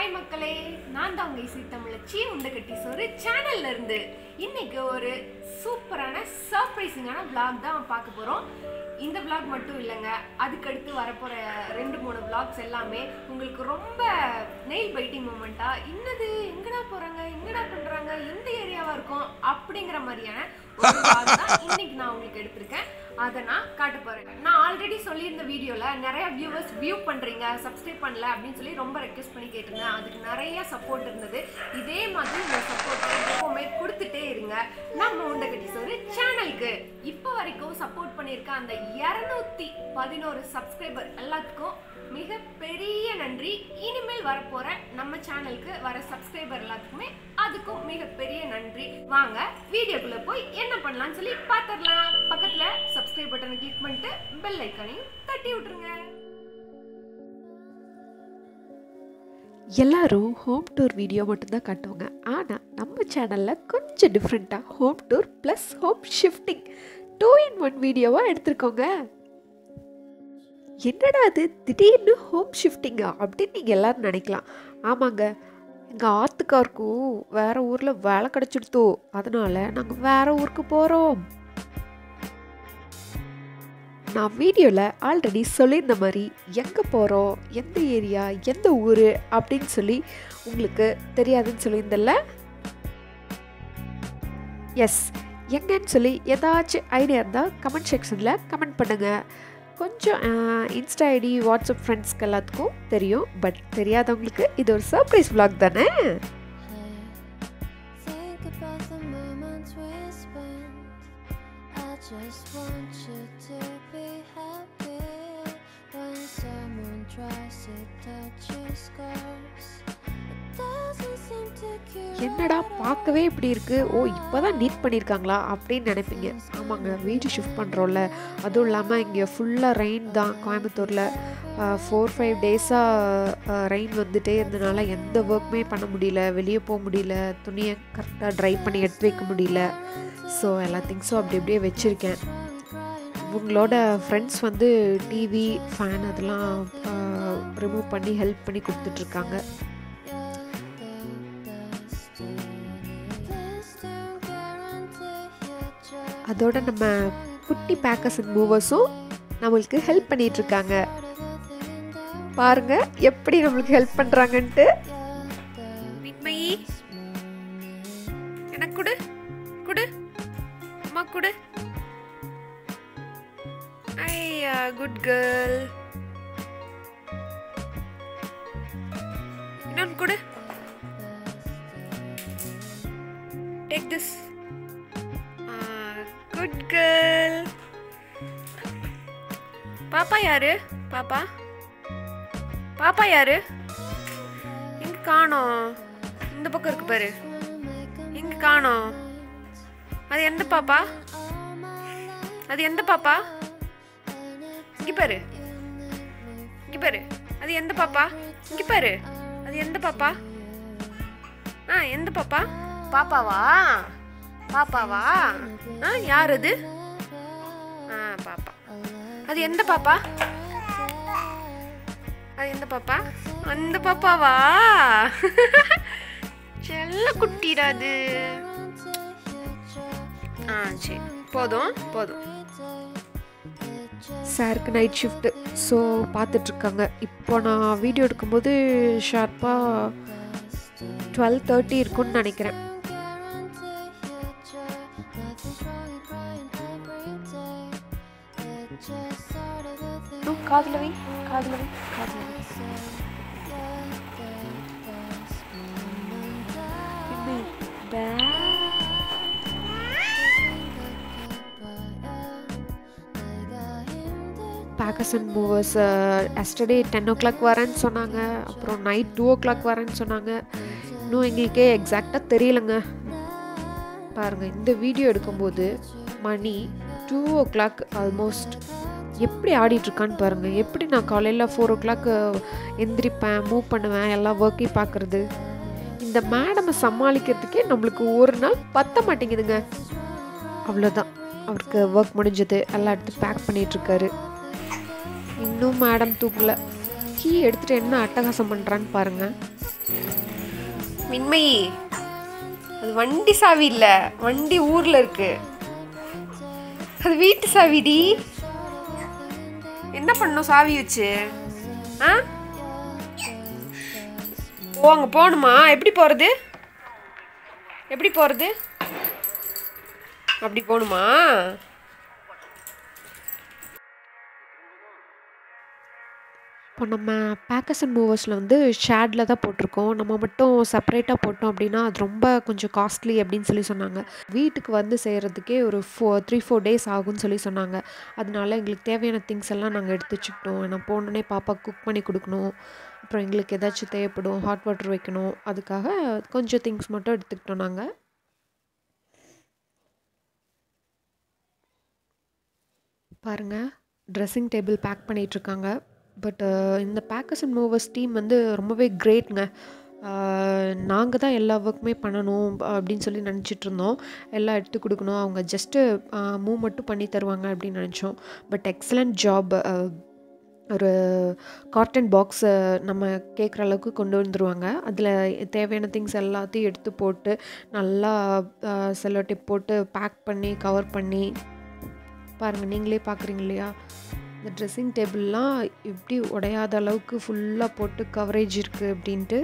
மக்களே நான் தான் உங்க இசை தமிழச்சி உண்டகட்டி சோறு சேனல்ல இருந்து இன்னைக்கு ஒரு சூப்பரான சர்ப்ரைசிங்கான vlog தான் பார்க்க போறோம் இந்த vlog மட்டும் இல்லைங்க அதுக்கடுத்து வரப்போற ரெண்டு மூணு vlogs எல்லாமே உங்களுக்கு ரொம்ப நெயில் பைட்டிங் மூமெண்ட்டா இன்னது எங்கடா போறாங்க எங்கடா பண்றாங்க எந்த ஏரியாவா இருக்கும் அப்படிங்கிற மாதிரியான ஒரு vlog தான் இன்னைக்கு நான் உங்களுக்கு எடுத்திருக்கேன் அதை நான் காட்ட போறேன் நான் ஆல்ரெடி சொல்லியிருந்த வீடியோல நிறைய வியூவர்ஸ் வியூ பண்றீங்க சப்ஸ்கிரைப் பண்ணல அப்படின்னு சொல்லி ரொம்ப ரெக்வஸ்ட் பண்ணி கேட்டிருந்தேன் அதுக்கு நிறைய சப்போர்ட் இருந்தது இதே மாதிரி இந்த சப்போர்ட் எப்பவுமே கொடுத்துட்டே இருங்க நம்ம உண்டகட்டி சோறு சேனலுக்கு இப்போ வரைக்கும் சப்போர்ட் பண்ணியிருக்க அந்த இரநூத்தி பதினோரு சப்ஸ்கிரைபர் எல்லாத்துக்கும் மிக பெரிய நன்றி இனிமேல் வரப்போற நம்ம சேனலுக்கு வர சப்ஸ்கிரைபர் எல்லாத்துக்குமே அதுக்கும் மிகப்பெரிய நன்றி வாங்க வீடியோக்குள்ள போய் என்ன பண்ணலாம்னு சொல்லி பார்த்துடலாம் பக்கத்துல சப்ஸ்கிரைப் பட்டனை கிளிக் பண்ணிட்டு பெல் ஐக்கானையும் தட்டி விட்டுருங்க எல்லாரும் ஹோம் டூர் வீடியோ மட்டும்தான் காட்டுவாங்க ஆனால் நம்ம சேனலில் கொஞ்சம் டிஃப்ரெண்ட்டாக home tour plus home shifting two in one வீடியோவாக எடுத்திருக்கோங்க என்னடா அது திடீர்னு ஹோம் ஷிஃப்டிங்கா அப்படின்னு நீங்கள் எல்லாரும் நினைக்கலாம் ஆமாங்க எங்கள் ஆத்துக்காருக்கும் வேறு ஊரில் வேலை கிடச்சிடுத்தோ அதனால் நாங்கள் வேறு ஊருக்கு போகிறோம் நான் வீடியோவில் ஆல்ரெடி சொல்லியிருந்த மாதிரி எங்கே போகிறோம் எந்த ஏரியா எந்த ஊர் அப்படின்னு சொல்லி உங்களுக்கு தெரியாதுன்னு சொல்லியிருந்தல எஸ் எங்கன்னு சொல்லி ஏதாச்சும் ஐடியா இருந்தால் கமெண்ட் செக்ஷனில் கமெண்ட் பண்ணுங்கள் கொஞ்சம் இன்ஸ்டா ஐடி வாட்ஸ்அப் ஃப்ரெண்ட்ஸ்க்கு எல்லாத்துக்கும் தெரியும் பட் தெரியாதவங்களுக்கு இது ஒரு சர்ப்ரைஸ் vlog தானே Think about the moments we spent. I just want you to be happy when someone tries to touch your scars. It doesn't seem to cure. என்னடா பார்க்கவே இப்படி இருக்கு ஓ இப்போதான் நீட் பண்ணியிருக்காங்களா அப்படின்னு நினைப்பீங்க ஆமாங்க வீடு ஷிஃப்ட் பண்ணுறோம்ல அதுவும் இல்லாமல் இங்கே ஃபுல்லாக ரெயின் தான் கோயம்புத்தூரில் ஃபோர் ஃபைவ் டேஸாக ரெயின் வந்துட்டே இருந்தனால எந்த ஒர்க்குமே பண்ண முடியல வெளியே போக முடியல துணியை கரெக்டாக ட்ரை பண்ணி எடுத்து வைக்க முடியல ஸோ எல்லா திங்ஸும் அப்படி அப்படியே வச்சுருக்கேன் இவங்களோட ஃப்ரெண்ட்ஸ் வந்து டிவி ஃபேன் அதெல்லாம் ரிமூவ் பண்ணி ஹெல்ப் பண்ணி கொடுத்துட்ருக்காங்க Please don't guarantee your joy. அதோட நம்ம குட்டி பேக்கர்ஸ் அண்ட் மூவர்ஸும் நம்மளுக்கு ஹெல்ப் பண்ணிட்டு இருக்காங்க பாருங்க எப்படி நம்மளுக்கு ஹெல்ப் பண்றாங்கன்ட்டு மின்மயி எனக்கு கொடு கொடு அம்மா கொடு ஐயா குட் கேர்ள் இன்னொன்று கொடு டேக் திஸ் குட் கேர்ள் பாப்பா யாரு பாப்பா பாப்பா யாரு எங்க காணோம் இந்த பக்கம் இருக்கு பாரு எங்க காணோம் அது எந்த பாப்பா அது எந்த பாப்பா இங்க பாரு இங்க பாரு அது எந்த பாப்பா இங்க பாரு அது எந்த பாப்பா ஆ எந்த பாப்பா பாப்பாவா பாப்பாவா ஆ யார் அது ஆ பாப்பா அது எந்த பாப்பா அது எந்த பாப்பா அந்த பாப்பாவா செல்ல குட்டிடா அது ஆ சரி போதும் போதும் சாருக்கு நைட் ஷிஃப்ட்டு ஸோ பார்த்துட்ருக்காங்க இப்போ நான் வீடியோ எடுக்கும்போது ஷார்ப்பாக டுவெல் தேர்ட்டி இருக்கும்னு நினைக்கிறேன் காதில் வை காதில் வை காதில் வை என்ன? பே- packers and movers yesterday ten o'clock வரேன்னு சொன்னாங்க அப்புறம் நைட் டூ ஓ கிளாக் வரேன்னு சொன்னாங்க இன்னும் எங்களுக்கே எக்ஸாக்டாக தெரியலங்க பாருங்கள் இந்த வீடியோ எடுக்கும்போது மணி டூ ஓ கிளாக் ஆல்மோஸ்ட் எப்படி ஆடிட்டுருக்கான்னு பாருங்கள் எப்படி நான் காலையில் ஃபோர் ஓ கிளாக் எந்திரிப்பேன் மூவ் பண்ணுவேன் எல்லா ஒர்க்கையும் பார்க்குறது இந்த மேடமை சமாளிக்கிறதுக்கே நம்மளுக்கு ஒரு நாள் பத்த மாட்டேங்குதுங்க அவ்வளோதான் அவருக்கு ஒர்க் முடிஞ்சது எல்லாம் எடுத்து பேக் பண்ணிகிட்ருக்காரு இன்னும் மேடம் தூக்கல கீ எடுத்துகிட்டு என்ன அட்டகாசம் பண்ணுறான்னு பாருங்கள் மின்மயி அது வண்டி சாவி இல்லை வண்டி ஊரில் இருக்கு அது வீட்டு சாவிடி என்ன பண்ணும் சாவி வச்சு ஆ ஓ அங்கே போகணுமா எப்படி போகிறது எப்படி போகிறது அப்படி போகணுமா இப்போ நம்ம பேக்கர்ஸ் அண்ட் மூவர்ஸில் வந்து ஷேடில் தான் போட்டிருக்கோம் நம்ம மட்டும் செப்பரேட்டாக போட்டோம் அப்படின்னா அது ரொம்ப கொஞ்சம் காஸ்ட்லி அப்படின்னு சொல்லி சொன்னாங்க வீட்டுக்கு வந்து செய்கிறதுக்கே ஒரு ஃபோ த்ரீ ஃபோர் டேஸ் ஆகும்னு சொல்லி சொன்னாங்க அதனால எங்களுக்கு தேவையான திங்ஸ் எல்லாம் நாங்கள் எடுத்து வச்சுக்கிட்டோம் நான் போனோடனே பாப்பா குக் பண்ணி கொடுக்கணும் அப்புறம் எங்களுக்கு ஏதாச்சும் தேவைப்படும் ஹாட் வாட்டர் வைக்கணும் அதுக்காக கொஞ்சம் திங்ஸ் மட்டும் எடுத்துக்கிட்டோம் நாங்கள் பாருங்கள் ட்ரெஸ்ஸிங் டேபிள் பேக் பண்ணிகிட்ருக்காங்க பட் இந்த பேக்கர்ஸ் அண்ட் மூவர்ஸ் டீம் வந்து ரொம்பவே கிரேட்ங்க நாங்கள் தான் எல்லா ஒர்க்குமே பண்ணணும் அப்படின்னு சொல்லி நினச்சிட்டு இருந்தோம் எல்லாம் எடுத்து கொடுக்கணும் அவங்க ஜஸ்ட்டு மூவ் மட்டும் பண்ணி தருவாங்க அப்படின்னு நினச்சோம் பட் எக்ஸலண்ட் ஜாப் ஒரு காட்டன் பாக்ஸை நம்ம கேட்குற அளவுக்கு கொண்டு வந்துருவாங்க அதில் தேவையான திங்ஸ் எல்லாத்தையும் எடுத்து போட்டு நல்லா செல்லோ டிப் போட்டு பேக் பண்ணி கவர் பண்ணி பாருங்கள் நீங்களே பார்க்குறீங்க இல்லையா இந்த ட்ரெஸ்ஸிங் டேபிள்லாம் எப்படி உடையாத அளவுக்கு ஃபுல்லாக போட்டு கவரேஜ் இருக்குது அப்படின்ட்டு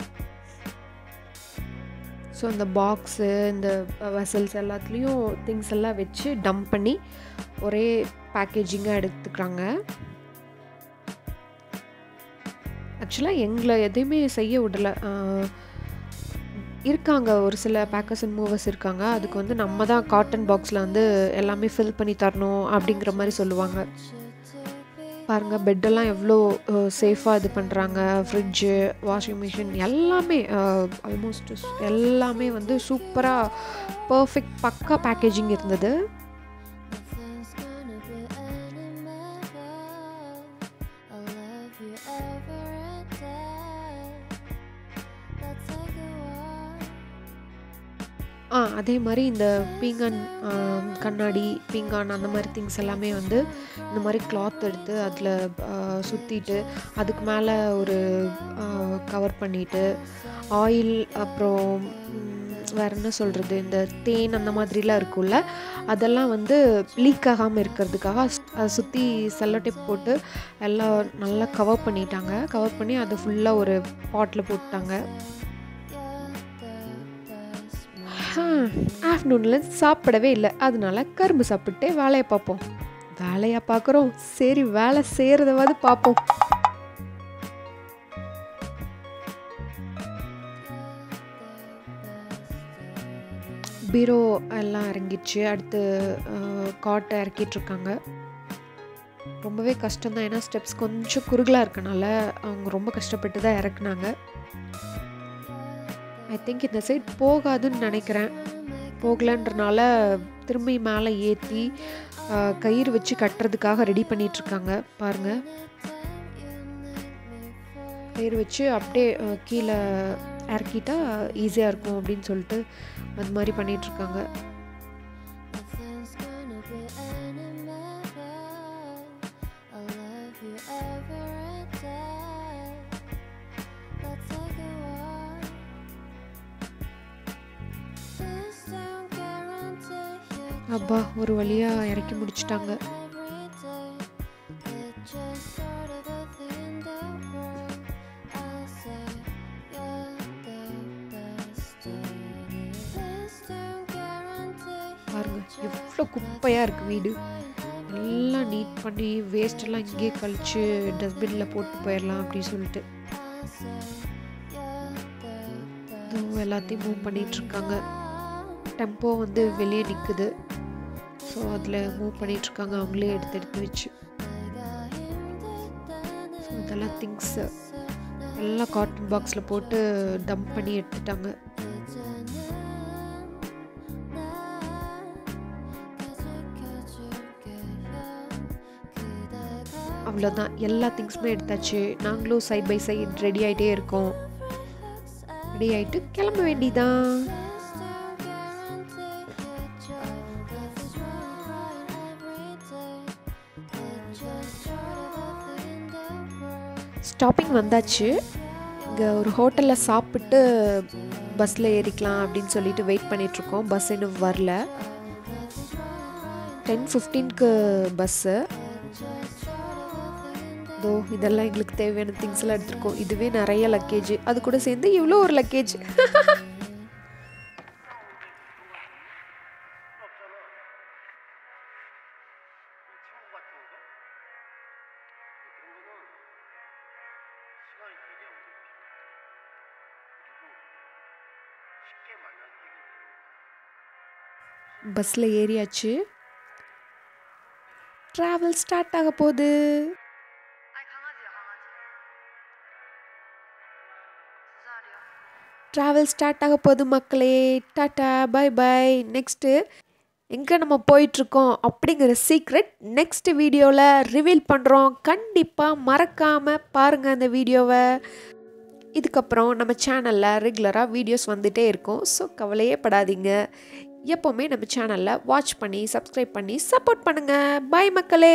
ஸோ இந்த பாக்ஸு இந்த வெசல்ஸ் எல்லாத்துலேயும் திங்ஸ் எல்லாம் வச்சு டம்ப் பண்ணி ஒரே பேக்கேஜிங்காக எடுத்துக்கிறாங்க ஆக்சுவலாக எங்களை எதையுமே செய்ய விடலை இருக்காங்க ஒரு சில பேக்கர்ஸ் அண்ட் மூவர்ஸ் இருக்காங்க அதுக்கு வந்து நம்ம தான் காட்டன் பாக்ஸில் வந்து எல்லாமே ஃபில் பண்ணி தரணும் அப்படிங்கிற மாதிரி சொல்லுவாங்க பாருங்கள் பெட்டெல்லாம் எவ்வளோ சேஃபாக இது பண்ணுறாங்க ஃப்ரிட்ஜு வாஷிங் மிஷின் எல்லாமே ஆல்மோஸ்ட் எல்லாமே வந்து சூப்பராக பர்ஃபெக்ட் பக்கா பேக்கேஜிங் இருந்தது Nothing's gonna be any matter. I'll love you every day. Let's take a walk. ஆ அதே மாதிரி இந்த பீங்கான் ஆ, கண்ணாடி பீங்கான் அந்த மாதிரி திங்ஸ் எல்லாமே வந்து இந்த மாதிரி கிளாத் எடுத்து அதில் சுற்றிட்டு அதுக்கு மேலே ஒரு கவர் பண்ணிட்டு ஆயில் அப்புறம் ம், வேற என்ன சொல்கிறது இந்த தேன் அந்த மாதிரிலாம் இருக்கும்ல அதெல்லாம் வந்து லீக் ஆகாமல் இருக்கிறதுக்காக ஸ்- அதை சுற்றி செல்லோடேப் போட்டு எல்லாம் நல்லா கவர் பண்ணிட்டாங்க கவர் பண்ணி அதை ஃபுல்லாக ஒரு பாட்டில் போட்டாங்க ஆஃப்டர்நூனில் சாப்பிடவே இல்லை அதனால கரும்பு சாப்பிட்டு வேலையை பார்ப்போம் வேலையா பார்க்குறோம் சரி வேலை செய்கிறதாவது பார்ப்போம் பீரோ எல்லாம் இறங்கிடுச்சு அடுத்து காட்டை இறக்கிட்டு இருக்காங்க ரொம்பவே கஷ்டம்தான் ஏன்னா ஸ்டெப்ஸ் கொஞ்சம் குறுகலாக இருக்கனால அவங்க ரொம்ப கஷ்டப்பட்டு தான் இறக்குனாங்க ஐ திங்க் இந்த சைட் போகாதுன்னு நினைக்கிறேன் போகலன்றனால திரும்பி மேலே ஏற்றி கயிறு வச்சு கட்டுறதுக்காக ரெடி பண்ணிகிட்ருக்காங்க பாருங்கள் கயிறு வச்சு அப்படியே அஹ், கீழே இறக்கிட்டா ஈஸியாக இருக்கும் அப்படின்னு சொல்லிட்டு அது மாதிரி பண்ணிகிட்ருக்காங்க Nothing's gonna be any matter. I'll love you every day. Let's take a walk. This don't guarantee you அப்பா ஒரு வழியாக இறக்கி முடிச்சிட்டாங்க every day. It just sort of a thing in the world. I say you're the destiny. This don't guarantee பாருங்க எவ்வளோ குப்பையாக இருக்குது வீடு எல்லாம் நீட் பண்ணி வேஸ்ட் எல்லாம் இங்கேயே கழிச்சு டஸ்ட்பினில் போட்டு போயிடலாம் அப்படின்னு சொல்லிட்டு இதுவும் எல்லாத்தையும் மூவ் பண்ணிட்டு இருக்காங்க டெம்போ வந்து வெளியே நிற்குது ஸோ அதில் மூவ் பண்ணிட்டு இருக்காங்க அவங்களே எடுத்து எடுத்து வச்சு ஸோ இதெல்லாம் திங்ஸு எல்லாம் காட்டன் பாக்ஸில் போட்டு டம்ப் பண்ணி எடுத்துட்டாங்க அவ்வளோதான் எல்லா திங்ஸுமே எடுத்தாச்சு நாங்களும் சைட் பை சைட் ரெடி ஆகிட்டே இருக்கோம் ரெடி ஆகிட்டு கிளம்ப வேண்டிதான் ஸ்டாப்பிங் வந்தாச்சு இங்கே ஒரு ஹோட்டலில் சாப்பிட்டு பஸ்ஸில் ஏறிக்கலாம் அப்படின்னு சொல்லிட்டு வெயிட் பண்ணிகிட்ருக்கோம் பஸ் இன்னும் வரல டென் ஃபிஃப்டீன்க்கு பஸ்ஸு இதோ இதெல்லாம் எங்களுக்கு தேவையான திங்ஸ் எல்லாம் எடுத்திருக்கோம் இதுவே நிறைய லக்கேஜ் அது கூட சேர்ந்து இவ்வளோ ஒரு லக்கேஜ் 친구 같은 거? 그런 거는 시간이 되게 오래 필요해. 그리고 쉽게 만날 때가 பஸ்ஸில் ஏறியாச்சு ட்ராவல் ஸ்டார்ட் ஆக போகுது ட்ராவல் ஸ்டார்ட் ஆக போகுது மக்களே டாட்டா பை பை நெக்ஸ்ட்டு எங்கே நம்ம போயிட்டுருக்கோம் அப்படிங்கிற சீக்ரெட் நெக்ஸ்ட் வீடியோவில் ரிவீல் பண்ணுறோம் கண்டிப்பாக மறக்காமல் பாருங்கள் அந்த வீடியோவை இதுக்கப்புறம் நம்ம சேனலில் ரெகுலராக வீடியோஸ் வந்துகிட்டே இருக்கும் ஸோ கவலையே படாதீங்க எப்போவுமே நம்ம சேனலில் வாட்ச் பண்ணி சப்ஸ்கிரைப் பண்ணி சப்போர்ட் பண்ணுங்கள் பாய் மக்களே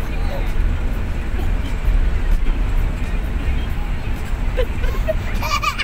없지.